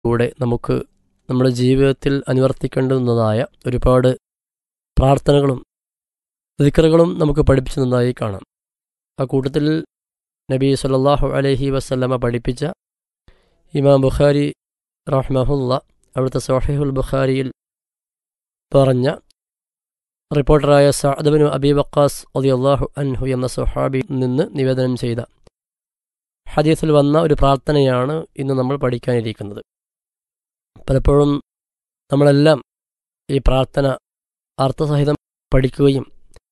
കൂടെ നമുക്ക് നമ്മുടെ ജീവിതത്തിൽ അനുവർത്തിക്കേണ്ടുന്നതായ ഒരുപാട് പ്രാർത്ഥനകളും ദിക്കറുകളും നമുക്ക് പഠിപ്പിച്ചു തന്നതായി കാണാം ആ കൂട്ടത്തിൽ നബി സല്ലല്ലാഹു അലൈഹി വസല്ലമ പഠിപ്പിച്ച ഇമാം ബുഖാരി റഹ്മഹുല്ല അവിടുത്തെ സോഹൈഹുൽ ബുഖാരിയിൽ പറഞ്ഞ റിപ്പോർട്ടറായ സഅദ്ബിനു അബി വക്കാസ് അലിയല്ലാഹു അൻഹു എന്ന സുഹാബിയിൽ നിന്ന് നിവേദനം ചെയ്ത ഹദീസിൽ വന്ന ഒരു പ്രാർത്ഥനയാണ് ഇന്ന് നമ്മൾ പഠിക്കാനിരിക്കുന്നത് പലപ്പോഴും നമ്മളെല്ലാം ഈ പ്രാർത്ഥന അർത്ഥസഹിതം പഠിക്കുകയും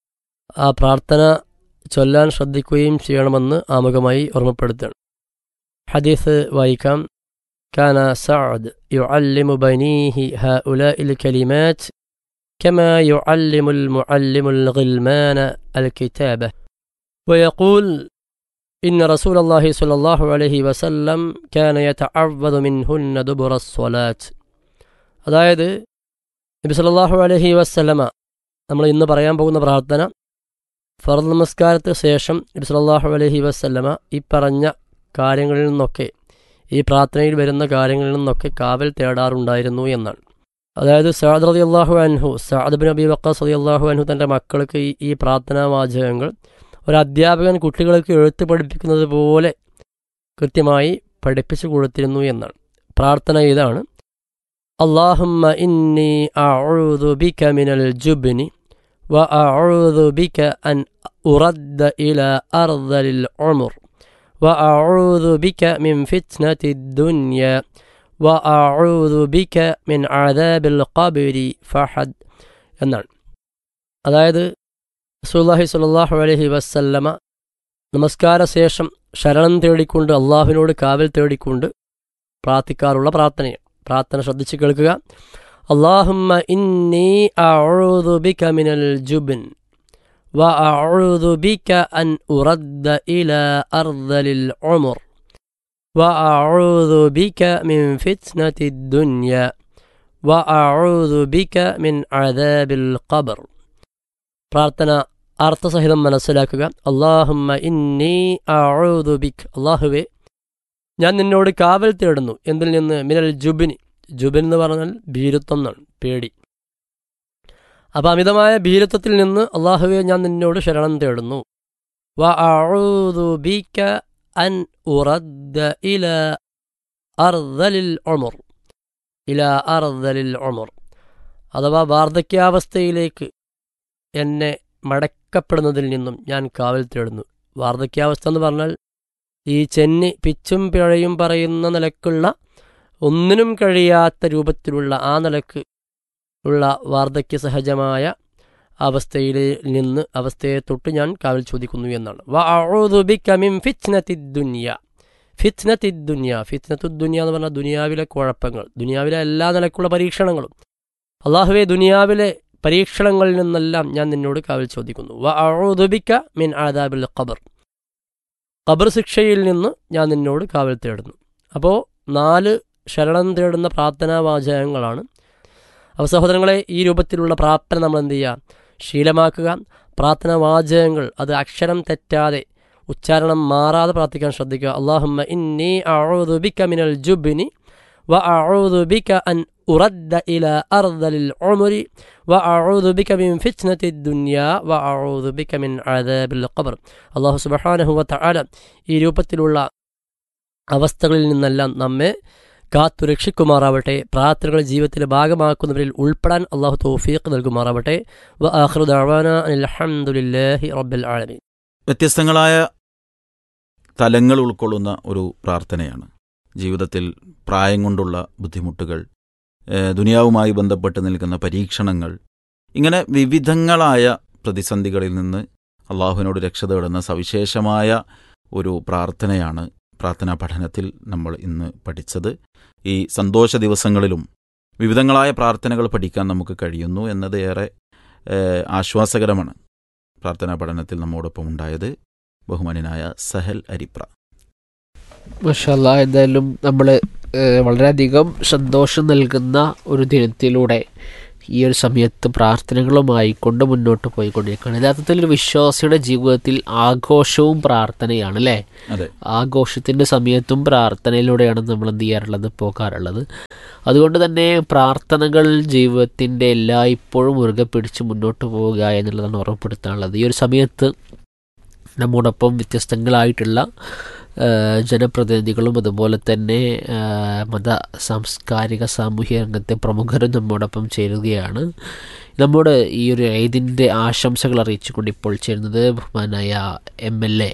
ആ പ്രാർത്ഥന ചൊല്ലാൻ ശ്രദ്ധിക്കുകയും ചെയ്യണമെന്ന് ആമുഖമായി ഓർമ്മപ്പെടുത്തുകയാണ് ഹദീസ് വായിക്കാം كان سعد يعلم بنيه هؤلاء الكلمات كما يعلم المعلم الغلمان الكتابة ويقول إن رسول الله صلى الله عليه وسلم كان يتعوذ منهن دبر الصلاة അതായത് നബി സല്ലല്ലാഹു അലൈഹി വസല്ലമ നമ്മൾ ഇന്ന് പറയാൻ പോകുന്ന പ്രാർത്ഥന ഫർദ് നമസ്കാരത്തിന് ശേഷം നബി സല്ലല്ലാഹു അലൈഹി വസല്ലമ ഈ പറഞ്ഞ കാര്യങ്ങളിൽ നിന്നൊക്കെ ഈ പ്രാർത്ഥനയിൽ വരുന്ന കാര്യങ്ങളിൽ നിന്നൊക്കെ കാവൽ തേടാറുണ്ടായിരുന്നു എന്നാണ് അതായത് സഅദ് റതി അള്ളാഹു അൻഹു സഅദ് ബിൻ അബി വക്കാസ് റതി അള്ളാഹു അൻഹു തൻ്റെ മക്കൾക്ക് ഈ ഈ പ്രാർത്ഥനാ വാചകങ്ങൾ ഒരു അധ്യാപകൻ കുട്ടികൾക്ക് എഴുത്ത് പഠിപ്പിക്കുന്നത് പോലെ കൃത്യമായി പഠിപ്പിച്ചു കൊടുത്തിരുന്നു എന്നാണ് പ്രാർത്ഥന ഇതാണ് അള്ളാഹുമ്മ ഇന്നി അഊദു ബിക മിനൽ ജുബ്നി വ അഊദു ബിക അൻ ഉറദ്ദ ഇല അർദലിൽ ഉമർ وأعوذ بك من فتنة الدنيا وأعوذ بك من عذاب القبر فحد എന്നാണ് അതായത് റസൂലുള്ളാഹി സ്വല്ലല്ലാഹു അലൈഹി വസല്ലമ നമസ്കാര ശേഷം ശരണം തേടിക്കൊണ്ട് അള്ളാഹുവിനോട് കാവൽ തേടിക്കൊണ്ട് പ്രാർത്ഥിക്കാറുള്ള പ്രാർത്ഥനയാണ് പ്രാർത്ഥന ശ്രദ്ധിച്ച് കേൾക്കുക അള്ളാഹുമ്മ ഇന്നി അഊദു ബിക മിനൽ ജുബ്ൻ وأعوذ بك أن أرد إلى أرذل العمر وأعوذ بك من فتنة الدنيا وأعوذ بك من عذاب القبر പ്രാർത്ഥന അർത്ഥസഹിതം മനസ്സിലാക്കുക അള്ളാഹുമ്മ ഇന്നി അഊദു ബിക് അള്ളാഹുവേ ഞാൻ നിന്നോട് കാവൽ തേടുന്നു എന്തിൽ നിന്ന് മിനൽ ജുബിനി ജുബിൻ എന്ന് പറഞ്ഞാൽ ഭീരുത്വം എന്നാണ് പേടി അപ്പം അമിതമായ ഭീരത്വത്തിൽ നിന്ന് അള്ളാഹുവെ ഞാൻ നിന്നോട് ശരണം തേടുന്നു വ അഊദു ബിക അൻ ഉറദ്ദ ഇല അർദലിൽ ഉമർ ഇല അർദലിൽ ഉമർ അഥവാ വാർദ്ധക്യാവസ്ഥയിലേക്ക് എന്നെ മടക്കപ്പെടുന്നതിൽ നിന്നും ഞാൻ കാവൽ തേടുന്നു വാർദ്ധക്യാവസ്ഥ എന്ന് പറഞ്ഞാൽ ഈ ചെന്നി പിച്ചും പിഴയും പറയുന്ന നിലക്കുള്ള ഒന്നിനും കഴിയാത്ത രൂപത്തിലുള്ള ആ നിലക്ക് ഉള്ള വാർദ്ധക്യ സഹജമായ അവസ്ഥയിൽ നിന്ന് അവസ്ഥയെ തൊട്ട് ഞാൻ കാവൽ ചോദിക്കുന്നു എന്നാണ് ദുനിയ ഫിത്നത്തി ദുനിയ ഫിത്നത്തു ദുനിയ എന്ന് പറഞ്ഞാൽ ദുനിയാവിലെ കുഴപ്പങ്ങൾ ദുനിയാവിലെ എല്ലാ നിലക്കുള്ള പരീക്ഷണങ്ങളും അള്ളാഹുവെ ദുനിയാവിലെ പരീക്ഷണങ്ങളിൽ നിന്നെല്ലാം ഞാൻ നിന്നോട് കാവൽ ചോദിക്കുന്നു വഅഊദുബിക മിൻ ആദാബിൽ ഖബർ ഖബർ ശിക്ഷയിൽ നിന്ന് ഞാൻ നിന്നോട് കാവൽ തേടുന്നു അപ്പോൾ നാല് ശരണം തേടുന്ന പ്രാർത്ഥനാ വാചകങ്ങളാണ് അപ്പോൾ സഹോദരങ്ങളെ ഈ രൂപത്തിലുള്ള പ്രാർത്ഥന നമ്മൾ എന്ത് ചെയ്യുക ശീലമാക്കുക പ്രാർത്ഥന വാചകങ്ങൾ അത് അക്ഷരം തെറ്റാതെ ഉച്ചാരണം മാറാതെ പ്രാർത്ഥിക്കാൻ ശ്രദ്ധിക്കുക അള്ളാഹുമ്മ ഇന്നി അഊദു ബിക മിനൽ ജുബ്നി വ അഊദു ബിക അൻ ഉറദ്ദ ഇല അർദലിൽ ഉമരി വ അഊദു ബിക മിൻ ഫിത്നത്തി ദുനിയ വ അഊദു ബിക മിൻ അദാബിൽ ഖബർ അള്ളാഹു സുബ്ഹാനഹു വ തആല ഈ രൂപത്തിലുള്ള അവസ്ഥകളിൽ നിന്നെല്ലാം നമ്മെ കാത്തു രക്ഷിക്കുമാറാവട്ടെ പ്രാർത്ഥനകൾ ജീവിതത്തിലെ ഭാഗമാക്കുന്നവരിൽ ഉൾപ്പെടാൻ അള്ളാഹു തൗഫീഖ് നൽകുമാറാവട്ടെ വ ആഖിറു ദഅവാന അൽഹംദുലില്ലാഹി റബ്ബിൽ ആലമീൻ വ്യത്യസ്തങ്ങളായ തലങ്ങൾ ഉൾക്കൊള്ളുന്ന ഒരു പ്രാർത്ഥനയാണ് ജീവിതത്തിൽ പ്രായം കൊണ്ടുള്ള ബുദ്ധിമുട്ടുകൾ ഏഹ് ദുനിയാവുമായി ബന്ധപ്പെട്ട് നിൽക്കുന്ന പരീക്ഷണങ്ങൾ ഇങ്ങനെ വിവിധങ്ങളായ പ്രതിസന്ധികളിൽ നിന്ന് അള്ളാഹുവിനോട് രക്ഷ തേടുന്ന സവിശേഷമായ ഒരു പ്രാർത്ഥനയാണ് പ്രാർത്ഥനാ പഠനത്തിൽ നമ്മൾ ഇന്ന് പഠിച്ചത് ഈ സന്തോഷ ദിവസങ്ങളിലും വിവിധങ്ങളായ പ്രാർത്ഥനകൾ പഠിക്കാൻ നമുക്ക് കഴിയുന്നു എന്നത് ഏറെ ഏഹ്, ആശ്വാസകരമാണ് പ്രാർത്ഥനാ പഠനത്തിൽ നമ്മോടൊപ്പം ഉണ്ടായത് ബഹുമാനായ സഹൽ അരിപ്ര മഷാല്ല എന്തായാലും നമ്മൾ വളരെയധികം സന്തോഷം നൽകുന്ന ഒരു ദിനത്തിലൂടെ ഈ ഒരു സമയത്ത് പ്രാർത്ഥനകളുമായി കൊണ്ട് മുന്നോട്ട് പോയിക്കൊണ്ടിരിക്കുകയാണ് യഥാർത്ഥത്തിൽ ഒരു വിശ്വാസിയുടെ ജീവിതത്തിൽ ആഘോഷവും പ്രാർത്ഥനയാണ് അല്ലേ അതെ ആഘോഷത്തിൻ്റെ സമയത്തും പ്രാർത്ഥനയിലൂടെയാണ് നമ്മൾ എന്ത് ചെയ്യാറുള്ളത് പോകാറുള്ളത് അതുകൊണ്ട് തന്നെ പ്രാർത്ഥനകൾ ജീവിതത്തിൻ്റെ എല്ലാ ഇപ്പോഴും മുറുകെ പിടിച്ച് മുന്നോട്ട് പോവുക എന്നുള്ളതാണ് ഓർമ്മപ്പെടുത്താനുള്ളത് ഈ ഒരു സമയത്ത് നമ്മോടൊപ്പം വ്യത്യസ്തങ്ങളായിട്ടുള്ള ആ, ജനപ്രതിനിധികളും അതുപോലെ തന്നെ ആ, മത സാംസ്കാരിക സാമൂഹ്യ രംഗത്തെ പ്രമുഖരും നമ്മോടൊപ്പം ചേരുകയാണ് നമ്മുടെ ഈ ഒരു ഇതിൻ്റെ ആശംസകൾ അറിയിച്ചുകൊണ്ട് ഇപ്പോൾ ചേരുന്നത് ബഹുമാനായ M L A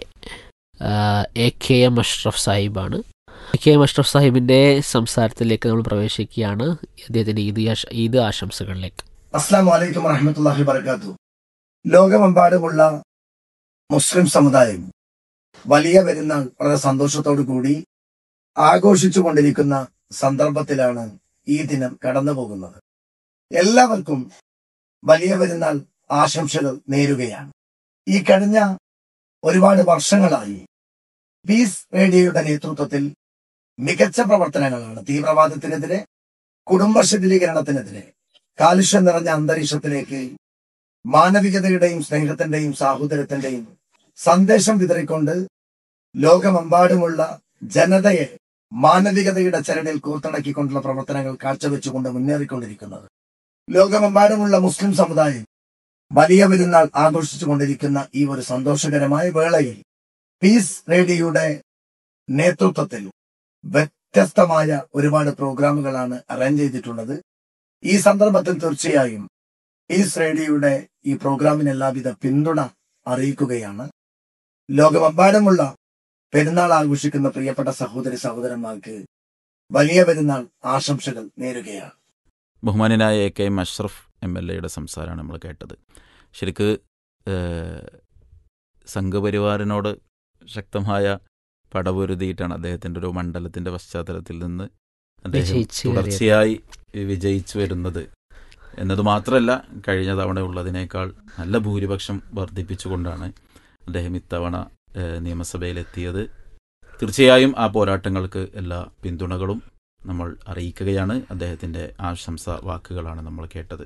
A K M Ashraf സാഹിബാണ് എ കെ എം അഷ്റഫ് സാഹിബിൻ്റെ സംസാരത്തിലേക്ക് നമ്മൾ പ്രവേശിക്കുകയാണ് അദ്ദേഹത്തിൻ്റെ ഈദ് ആശ- ഈദ് ആശംസകളിലേക്ക് അസ്സാം വലൈക്കും വറഹമത്തല്ലാഹി വർക്കാത്തു ലോകമെമ്പാടുമുള്ള മുസ്ലിം സമുദായം വലിയ പെരുന്നാൾ വളരെ സന്തോഷത്തോടു കൂടി ആഘോഷിച്ചു കൊണ്ടിരിക്കുന്ന സന്ദർഭത്തിലാണ് ഈ ദിനം കടന്നു പോകുന്നത് എല്ലാവർക്കും വലിയ പെരുന്നാൾ ആശംസകൾ നേരുകയാണ് ഈ കഴിഞ്ഞ ഒരുപാട് വർഷങ്ങളായി പീസ് റേഡിയോയുടെ നേതൃത്വത്തിൽ മികച്ച പ്രവർത്തനങ്ങളാണ് തീവ്രവാദത്തിനെതിരെ കുടുംബ ശിഥിലീകരണത്തിനെതിരെ കാലുഷ്യം നിറഞ്ഞ അന്തരീക്ഷത്തിലേക്ക് മാനവികതയുടെയും സ്നേഹത്തിന്റെയും സാഹോദര്യത്തിന്റെയും സന്ദേശം വിതറിക്കൊണ്ട് ലോകമെമ്പാടുമുള്ള ജനതയെ മാനവികതയുടെ ചരടിൽ കൂർത്തിണക്കിക്കൊണ്ടുള്ള പ്രവർത്തനങ്ങൾ കാഴ്ചവെച്ചുകൊണ്ട് മുന്നേറിക്കൊണ്ടിരിക്കുന്നത് ലോകമെമ്പാടുമുള്ള മുസ്ലിം സമുദായം വലിയ പെരുന്നാൾ ആഘോഷിച്ചുകൊണ്ടിരിക്കുന്ന ഈ ഒരു സന്തോഷകരമായ വേളയിൽ പീസ് റേഡിയോയുടെ നേതൃത്വത്തിൽ വ്യത്യസ്തമായ ഒരുപാട് പ്രോഗ്രാമുകളാണ് അറേഞ്ച് ചെയ്തിട്ടുള്ളത് ഈ സന്ദർഭത്തിൽ തീർച്ചയായും പീസ് റേഡിയോയുടെ ഈ പ്രോഗ്രാമിന് എല്ലാവിധ പിന്തുണ അറിയിക്കുകയാണ് ലോകമെമ്പാടുമുള്ള പെരുന്നാൾ ആഘോഷിക്കുന്ന പ്രിയപ്പെട്ട സഹോദരി സഹോദരന്മാർക്ക് വലിയ പെരുന്നാൾ ആശംസകൾ നേരുകയാണ് ബഹുമാനനായ A K M Ashraf M L എയുടെ സംസാരമാണ് നമ്മൾ കേട്ടത് ശരിക്ക് ഏഹ്, സംഘപരിവാറിനോട് ശക്തമായ പടപൊരുതിയിട്ടാണ് അദ്ദേഹത്തിൻ്റെ ഒരു മണ്ഡലത്തിൻ്റെ പശ്ചാത്തലത്തിൽ നിന്ന് അദ്ദേഹം വിജയിച്ച് കയറിയത്. തുടർച്ചയായി വിജയിച്ചു വരുന്നത് എന്നത് മാത്രമല്ല കഴിഞ്ഞ തവണ ഉള്ളതിനേക്കാൾ നല്ല ഭൂരിപക്ഷം വർദ്ധിപ്പിച്ചുകൊണ്ടാണ് അദ്ദേഹം ഇത്തവണ ഏഹ്, നിയമസഭയിലെത്തിയത് തീർച്ചയായും ആ പോരാട്ടങ്ങൾക്ക് എല്ലാ പിന്തുണകളും നമ്മൾ അറിയിക്കുകയാണ് അദ്ദേഹത്തിൻ്റെ ആശംസ വാക്കുകളാണ് നമ്മൾ കേട്ടത്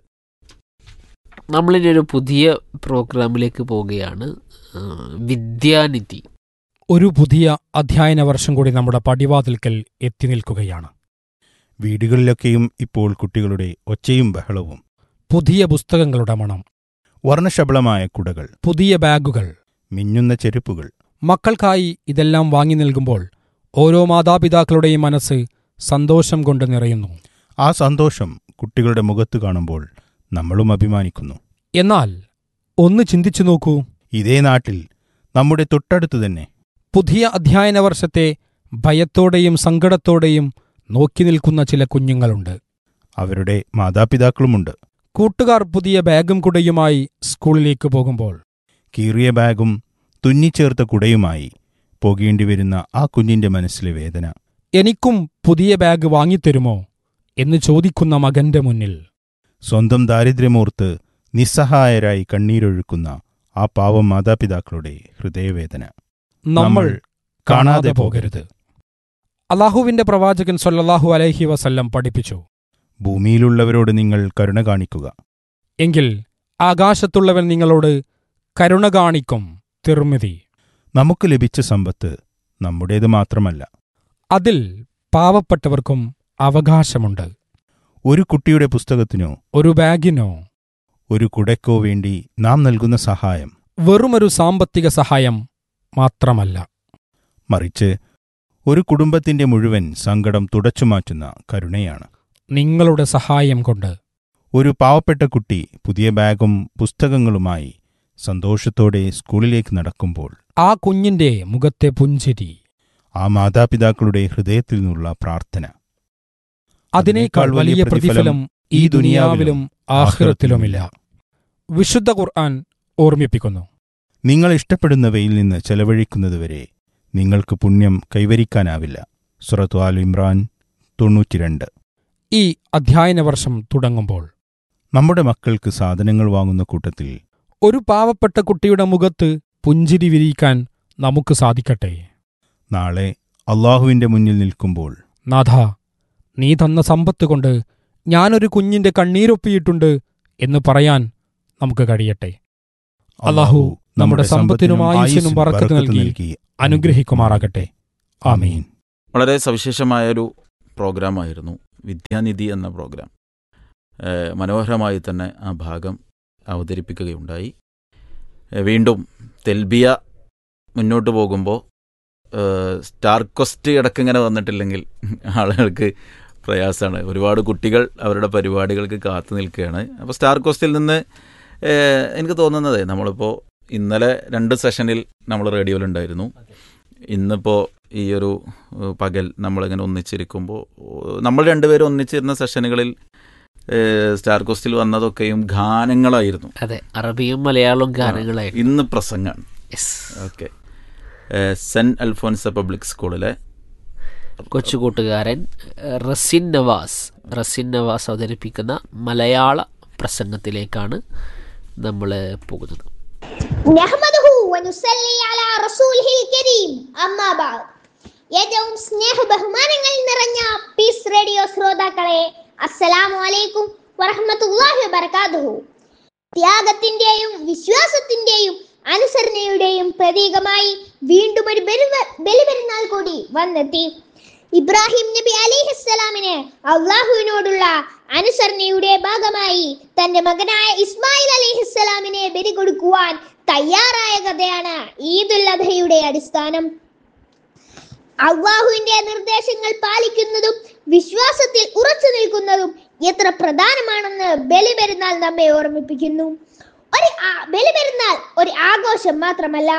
നമ്മളിനി ഒരു പുതിയ പ്രോഗ്രാമിലേക്ക് പോവുകയാണ് ആ, വിദ്യാനിധി ഒരു പുതിയ അധ്യയന വർഷം കൂടി നമ്മുടെ പടിവാതിൽക്കൽ എത്തി നിൽക്കുകയാണ് വീടുകളിലൊക്കെയും ഇപ്പോൾ കുട്ടികളുടെ ഒച്ചയും ബഹളവും പുതിയ പുസ്തകങ്ങളുടെ മണം വർണ്ണശബളമായ കുടകൾ പുതിയ ബാഗുകൾ മിന്നുന്ന ചെരുപ്പുകൾ മക്കൾക്കായി ഇതെല്ലാം വാങ്ങി നൽകുമ്പോൾ ഓരോ മാതാപിതാക്കളുടെയും മനസ്സ് സന്തോഷം കൊണ്ട് നിറയുന്നു ആ സന്തോഷം കുട്ടികളുടെ മുഖത്ത് കാണുമ്പോൾ നമ്മളും അഭിമാനിക്കുന്നു എന്നാൽ ഒന്ന് ചിന്തിച്ചു നോക്കൂ ഇതേ നാട്ടിൽ നമ്മുടെ തൊട്ടടുത്ത് തന്നെ പുതിയ അധ്യയന വർഷത്തെ ഭയത്തോടെയും സങ്കടത്തോടെയും നോക്കി നിൽക്കുന്ന ചില കുഞ്ഞുങ്ങളുണ്ട് അവരുടെ മാതാപിതാക്കളുമുണ്ട് കൂട്ടുകാർ പുതിയ ബാഗും കുടയുമായി സ്കൂളിലേക്ക് പോകുമ്പോൾ കീറിയ ബാഗും തുന്നിച്ചേർത്ത കുടയുമായി പോകേണ്ടി വരുന്ന ആ കുഞ്ഞിന്റെ മനസ്സിലെ വേദന എനിക്കും പുതിയ ബാഗ് വാങ്ങിത്തരുമോ എന്ന് ചോദിക്കുന്ന മകന്റെ മുന്നിൽ സ്വന്തം ദാരിദ്ര്യമോർത്ത് നിസ്സഹായരായി കണ്ണീരൊഴുക്കുന്ന ആ പാവം മാതാപിതാക്കളുടെ ഹൃദയവേദന നമ്മൾ കാണാതെ പോകരുത് അള്ളാഹുവിന്റെ പ്രവാചകൻ സല്ലല്ലാഹു അലൈഹി വസല്ലം പഠിപ്പിച്ചു ഭൂമിയിലുള്ളവരോട് നിങ്ങൾ കരുണ കാണിക്കുക എങ്കിൽ ആകാശത്തുള്ളവൻ നിങ്ങളോട് കരുണ കാണിക്കും തിർമിതി നമുക്ക് ലഭിച്ച സമ്പത്ത് നമ്മുടേത് മാത്രമല്ല അതിൽ പാവപ്പെട്ടവർക്കും അവകാശമുണ്ട് ഒരു കുട്ടിയുടെ പുസ്തകത്തിനോ ഒരു ബാഗിനോ ഒരു കുടയ്ക്കോ വേണ്ടി നാം നൽകുന്ന സഹായം വെറുമൊരു സാമ്പത്തിക സഹായം മാത്രമല്ല മറിച്ച് ഒരു കുടുംബത്തിന്റെ മുഴുവൻ സങ്കടം തുടച്ചുമാറ്റുന്ന കരുണയാണ് നിങ്ങളുടെ സഹായം കൊണ്ട് ഒരു പാവപ്പെട്ട കുട്ടി പുതിയ ബാഗും പുസ്തകങ്ങളുമായി സന്തോഷത്തോടെ സ്കൂളിലേക്ക് നടക്കുമ്പോൾ ആ കുഞ്ഞിന്റെ മുഖത്തെ പുഞ്ചിരി ആ മാതാപിതാക്കളുടെ ഹൃദയത്തിൽ നിന്നുള്ള പ്രാർത്ഥന അതിനേക്കാൾ വലിയ പ്രതിഫലം ഈ ദുനിയാവിലും ആഖിറത്തിലുമില്ല വിശുദ്ധ ഖുർആൻ ഓർമ്മിപ്പിക്കുന്നു നിങ്ങൾ ഇഷ്ടപ്പെടുന്നവയിൽ നിന്ന് ചെലവഴിക്കുന്നതുവരെ നിങ്ങൾക്ക് പുണ്യം കൈവരിക്കാനാവില്ല സുറത്തു ആൽ ഇമ്രാൻ തൊണ്ണൂറ്റിരണ്ട് ഈ അധ്യയന വർഷം തുടങ്ങുമ്പോൾ നമ്മുടെ മക്കൾക്ക് സാധനങ്ങൾ വാങ്ങുന്ന കൂട്ടത്തിൽ ഒരു പാവപ്പെട്ട കുട്ടിയുടെ മുഖത്ത് പുഞ്ചിരി വിരിയിക്കാൻ നമുക്ക് സാധിക്കട്ടെ നാളെ അള്ളാഹുവിന്റെ മുന്നിൽ നിൽക്കുമ്പോൾ നാഥ നീ തന്ന സമ്പത്ത് കൊണ്ട് ഞാനൊരു കുഞ്ഞിന്റെ കണ്ണീരൊപ്പിയിട്ടുണ്ട് എന്ന് പറയാൻ നമുക്ക് കഴിയട്ടെ അല്ലാഹു നമ്മുടെ സമ്പത്തിനും ആയുസ്സിനും ബറക്കത്ത് നൽകി അനുഗ്രഹിക്കുമാറാകട്ടെ ആമീൻ വളരെ സവിശേഷമായൊരു പ്രോഗ്രാമായിരുന്നു വിദ്യാനിധി എന്ന പ്രോഗ്രാം ഏഹ് മനോഹരമായി തന്നെ ആ ഭാഗം അവതരിപ്പിക്കുകയുണ്ടായി ഏഹ് വീണ്ടും തെൽബിയ മുന്നോട്ട് പോകുമ്പോൾ സ്റ്റാർ ക്വസ്റ്റ് ഇടക്കിങ്ങനെ വന്നിട്ടില്ലെങ്കിൽ ആളുകൾക്ക് പ്രയാസമാണ് ഒരുപാട് കുട്ടികൾ അവരുടെ പരിപാടികൾക്ക് കാത്തു നിൽക്കുകയാണ് അപ്പോൾ സ്റ്റാർ ക്വസ്റ്റിൽ നിന്ന് ഏഹ് എനിക്ക് തോന്നുന്നത് നമ്മളിപ്പോൾ ഇന്നലെ രണ്ട് സെഷനിൽ നമ്മൾ റേഡിയോയിലുണ്ടായിരുന്നു ഇന്നിപ്പോൾ ഈ ഒരു ഏഹ് പകൽ നമ്മളിങ്ങനെ ഒന്നിച്ചിരിക്കുമ്പോൾ നമ്മൾ രണ്ടുപേരും ഒന്നിച്ചിരുന്ന സെഷനുകളിൽ ഏഹ് സ്റ്റാർ കോസ്റ്റിൽ വന്നതൊക്കെയും ഗാനങ്ങളായിരുന്നു അതെ അറബിയും മലയാളവും ഗാനങ്ങളായിരുന്നു ഇന്ന് പ്രസംഗമാണ് yes okay Saint Alphonsa public സ്കൂളിലെ കൊച്ചു കൂട്ടുകാരൻ ഏഹ്, റസിൻ നവാസ് റസിൻ നവാസ് അവതരിപ്പിക്കുന്ന മലയാള പ്രസംഗത്തിലേക്കാണ് നമ്മൾ പോകുന്നത് نحمده ونصلي على رسوله الكريم أما بعد ഏറ്റവും സ്നേഹ ബഹുമാനങ്ങൾ നിറഞ്ഞ പീസ് റേഡിയോ ശ്രോതാക്കളെ അസ്സലാമു അലൈക്കും വറഹ്മത്തുള്ളാഹി വബറകാതുഹു ത്യാഗത്തിന്റെയും വിശ്വാസത്തിന്റെയും അനുസരണയുടെയും പ്രതീകമായി വീണ്ടും ഒരു ബലി- ബലിപെരുന്നാൾ കൂടി വന്നെത്തി ഇബ്രാഹിം നബി അലിഹിസ്സലാമിന് അള്ളാഹുവിനോടുള്ള അനുസരണയുടെ ഭാഗമായി തന്റെ മകനായ ഇസ്മായിൽ അലിഹിസ്സലാമിനെ ബലി കൊടുക്കുവാൻ തയ്യാറായ കഥയാണ് ഈദുൽ അധയുടെ അടിസ്ഥാനം അള്ളാഹുവിന്റെ നിർദ്ദേശങ്ങൾ പാലിക്കുന്നതും വിശ്വാസത്തിൽ ഉറച്ചു നിൽക്കുന്നതും എത്ര പ്രധാനമാണെന്ന് ബലിപെരുന്നാൾ നമ്മെ ഓർമ്മിപ്പിക്കുന്നു ഒരു ആ- ബലിപെരുന്നാൾ ഒരു ആഘോഷം മാത്രമല്ല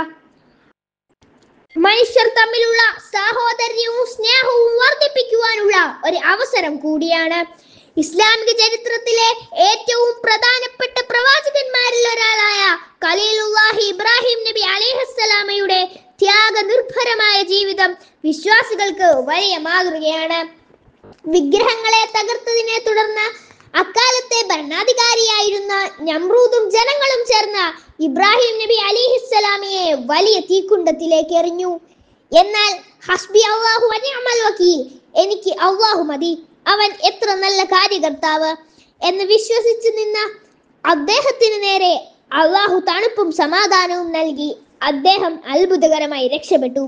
മനുഷ്യർ തമ്മിലുള്ള സാഹോദര്യവും സ്നേഹവും വർദ്ധിപ്പിക്കുവാനുള്ള ഒരു അവസരം കൂടിയാണ് ഇസ്ലാമിക ചരിത്രത്തിലെ ഏറ്റവും പ്രധാനപ്പെട്ട പ്രവാചകന്മാരിൽ ഒരാളായ ഖലീലുല്ലാഹി ഇബ്രാഹിം നബി അലിഹസ്സലാമയുടെ ത്യാഗനിർഭരമായ ജീവിതം വിശ്വാസികൾക്ക് വലിയ മാതൃകയാണ് വിഗ്രഹങ്ങളെ തകർത്തതിനെ തുടർന്ന് അക്കാലത്തെ ഭരണാധികാരിയായിരുന്ന നമ്രൂദും ജനങ്ങളും ചേർന്ന് ഇബ്രാഹിം നബി അലിഹിസ്സലാമിയെ വലിയ തീക്കുണ്ടത്തിലേക്ക് എറിഞ്ഞു എന്നാൽ ഹസ്ബി അള്ളാഹു അനിഅമൽ വക്കീൽ എനിക്ക് അള്ളാഹു മതി അവൻ എത്ര നല്ല കാര്യകർത്താവ് എന്ന് വിശ്വസിച്ചു നിന്ന അദ്ദേഹത്തിന് നേരെ അള്ളാഹു തണുപ്പും സമാധാനവും നൽകി അദ്ദേഹം അത്ഭുതകരമായി രക്ഷപ്പെട്ടു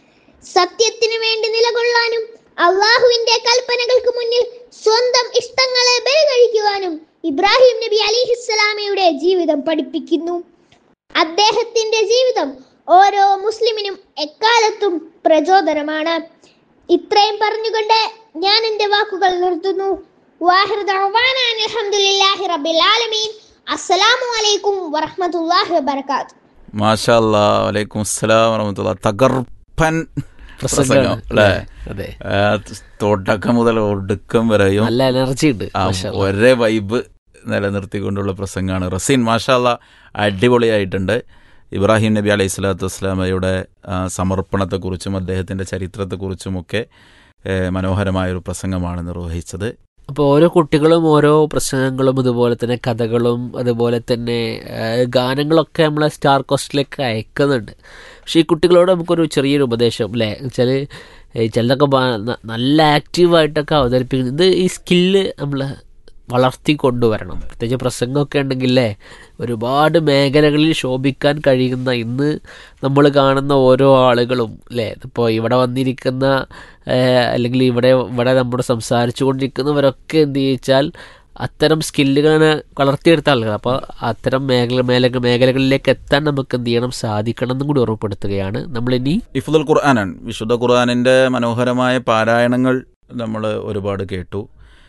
സത്യത്തിന് വേണ്ടി നിലകൊള്ളാനും അള്ളാഹുവിന്റെ കൽപ്പനകൾക്ക് മുന്നിൽ സ്വന്തം ഇഷ്ടങ്ങളെ ബലി കഴിക്കുവാനും ഇബ്രാഹിം നബി അലിഹിസ്സലാമയുടെ ജീവിതം പഠിപ്പിക്കുന്നു അദ്ദേഹത്തിന്റെ ജീവിതം ഓരോ മുസ്ലിമിനും എക്കാലത്തും പ്രചോദനമാണ് ഇത്രയും പറഞ്ഞുകൊണ്ട് ഞാൻ എൻ്റെ വാക്കുകൾ നിർത്തുന്നു വാഹിർ ദഅ്വാന അനിൽ ഹംദുലില്ലാഹി റബ്ബിൽ ആലമീൻ അസ്സലാമു അലൈക്കും വറഹ്മത്തുള്ളാഹി വബറകാതുഹു മാഷാ അല്ലാ വലൈക്കും അസ്സലാം വറഹമത്തുള്ള തകർപ്പൻ പ്രസംഗം പ്രസംഗമാണ് അല്ലേ അതെ ആ, തുടക്കം മുതൽ ഒടുക്കം വരെയും നല്ല എനർജി ഉണ്ട് ആ മാഷാ അല്ലാ. ഒരേ വൈബ് നിലനിർത്തിക്കൊണ്ടുള്ള പ്രസംഗമാണ് റസീൻ മാഷാല്ല അടിപൊളിയായിട്ടുണ്ട് ഇബ്രാഹിം നബി അലൈഹി സ്വലാത്തു വസ്സലാമയുടെ ആ, സമർപ്പണത്തെക്കുറിച്ചും അദ്ദേഹത്തിൻ്റെ ചരിത്രത്തെക്കുറിച്ചുമൊക്കെ ഏ, മനോഹരമായൊരു പ്രസംഗമാണ് നിർവഹിച്ചത് അപ്പോൾ ഓരോ കുട്ടികളും ഓരോ പ്രസംഗങ്ങളും അതുപോലെ തന്നെ കഥകളും അതുപോലെ തന്നെ ആ, ഗാനങ്ങളൊക്കെ നമ്മളെ സ്റ്റാർ കോസ്റ്റിലേക്ക് അയക്കുന്നുണ്ട് പക്ഷേ ഈ കുട്ടികളോട് നമുക്കൊരു ചെറിയൊരു ഉപദേശം അല്ലേ വെച്ചാൽ ചിലതൊക്കെ ബ- ന- നല്ല ആക്റ്റീവായിട്ടൊക്കെ അവതരിപ്പിക്കുന്നത് ഇത് ഈ സ്കില്ല് നമ്മൾ വളർത്തി കൊണ്ടുവരണം പ്രത്യേകിച്ച് പ്രസംഗമൊക്കെ ഉണ്ടെങ്കിലേ ഒരുപാട് മേഖലകളിൽ ശോഭിക്കാൻ കഴിയുന്ന ഇന്ന് നമ്മൾ കാണുന്ന ഓരോ ആളുകളും അല്ലേ ഇപ്പോൾ ഇവിടെ വന്നിരിക്കുന്ന ഏഹ്, അല്ലെങ്കിൽ ഇവിടെ ഇവിടെ നമ്മൾ സംസാരിച്ചു കൊണ്ടിരിക്കുന്നവരൊക്കെ എന്ത് ചോദിച്ചാൽ അത്തരം സ്കില്ലുകളാണ് വളർത്തിയെടുത്ത ആളുകൾ അപ്പോൾ അത്തരം മേഖല മേല മേഖലകളിലേക്ക് എത്താൻ നമുക്ക് എന്ത് ചെയ്യണം സാധിക്കണം എന്നും കൂടി ഓർമ്മപ്പെടുത്തുകയാണ് നമ്മളിനി ഇഫുദുൽ ഖുർആനാണ് വിശുദ്ധ ഖുർആാനിൻ്റെ മനോഹരമായ പാരായണങ്ങൾ നമ്മൾ ഒരുപാട് കേട്ടു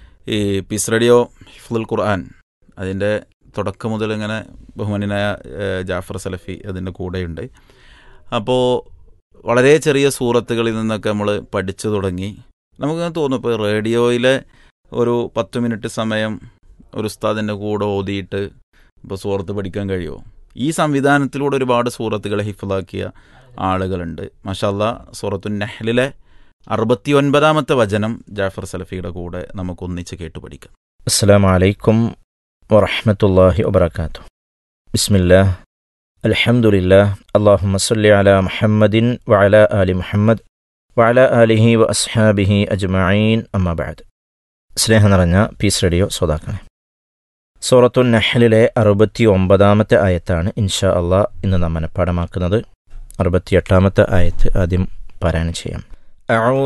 ഈ പീസ് റേഡിയോ ഹിഫുദുൽ ഖുർആൻ അതിൻ്റെ തുടക്കം മുതൽ ഇങ്ങനെ ബഹുമാനായ ഏഹ്, ജാഫർ സലഫി അതിൻ്റെ കൂടെയുണ്ട് അപ്പോൾ വളരെ ചെറിയ സൂറത്തുകളിൽ നിന്നൊക്കെ നമ്മൾ പഠിച്ചു തുടങ്ങി നമുക്കിങ്ങനെ തോന്നും ഇപ്പോൾ റേഡിയോയിലെ ഒരു പത്ത് മിനിറ്റ് സമയം ഒരു ഉസ്താദിൻ്റെ കൂടെ ഓതിയിട്ട് ഇപ്പോൾ സൂറത്ത് പഠിക്കാൻ കഴിയുമോ ഈ സംവിധാനത്തിലൂടെ ഒരുപാട് സൂറത്തുകളെ ഹിഫിലാക്കിയ ആളുകളുണ്ട് മഷാല്ല സൂറത്തു നെഹ്ലിലെ അറുപത്തി ഒൻപതാമത്തെ വചനം ജാഫർ സലഫിയുടെ കൂടെ നമുക്ക് ഒന്നിച്ച് കേട്ടു പഠിക്കാം السلام عليكم ورحمة الله وبركاته بسم الله الحمد لله اللهم صل على محمد وعلى آل محمد وعلى آله وأصحابه أجمعين أما بعد സ്നേഹം നിറഞ്ഞ പീസ് റേഡിയോ ശ്രോതാക്കളെ സൂറത്തു നഹലിലെ അറുപത്തി ഒമ്പതാമത്തെ ആയത്താണ് ഇൻഷാ അള്ളാ ഇന്ന് നാം മനഃപ്പാടമാക്കുന്നത് അറുപത്തിയെട്ടാമത്തെ ആയത്ത് ആദ്യം പാരായണം ചെയ്യാം أعوذ